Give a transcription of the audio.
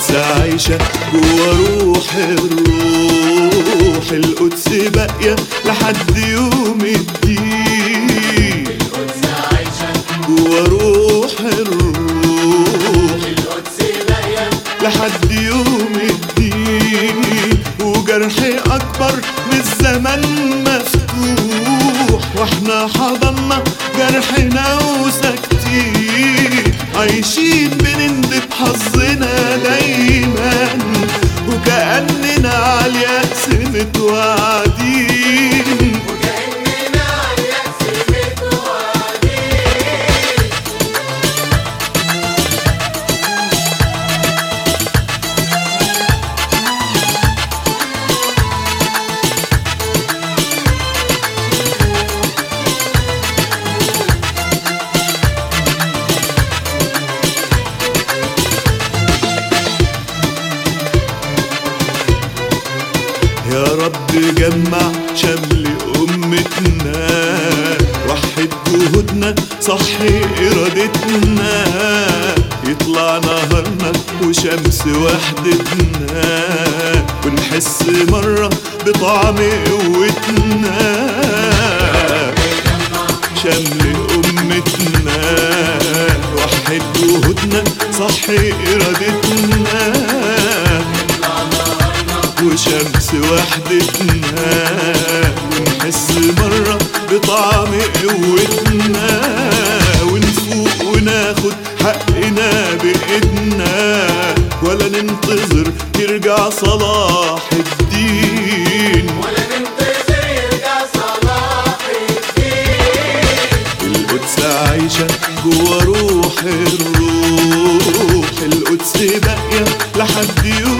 القدس عايشة جوا روح الروح القدس باقية لحد يوم الدين القدس عايشة جوا روح الروح القدس باقية لحد يوم الدين وجرحي أكبر من الزمن مفتوح واحنا حضنا جرحنا وساكتين عايشين بنندب حظنا دايما وكأننا على اليأس متوعدين وكأننا على اليأس متوعدين يا رب جمع شمل أمتنا وحد جهودنا صحي إرادتنا يطلع نهارنا وشمس وحدتنا ونحس مرة بطعم قوتنا شمل أمتنا وحد جهودنا صحي إرادتنا وشمس وحدتنا ونحس مرة بطعم قوتنا ونفوق وناخد حقنا بإيدنا ولا ننتظر يرجع صلاح الدين ولا ننتظر يرجع صلاح الدين القدس عايشة جوا روح الروح القدس باقية لحد يوم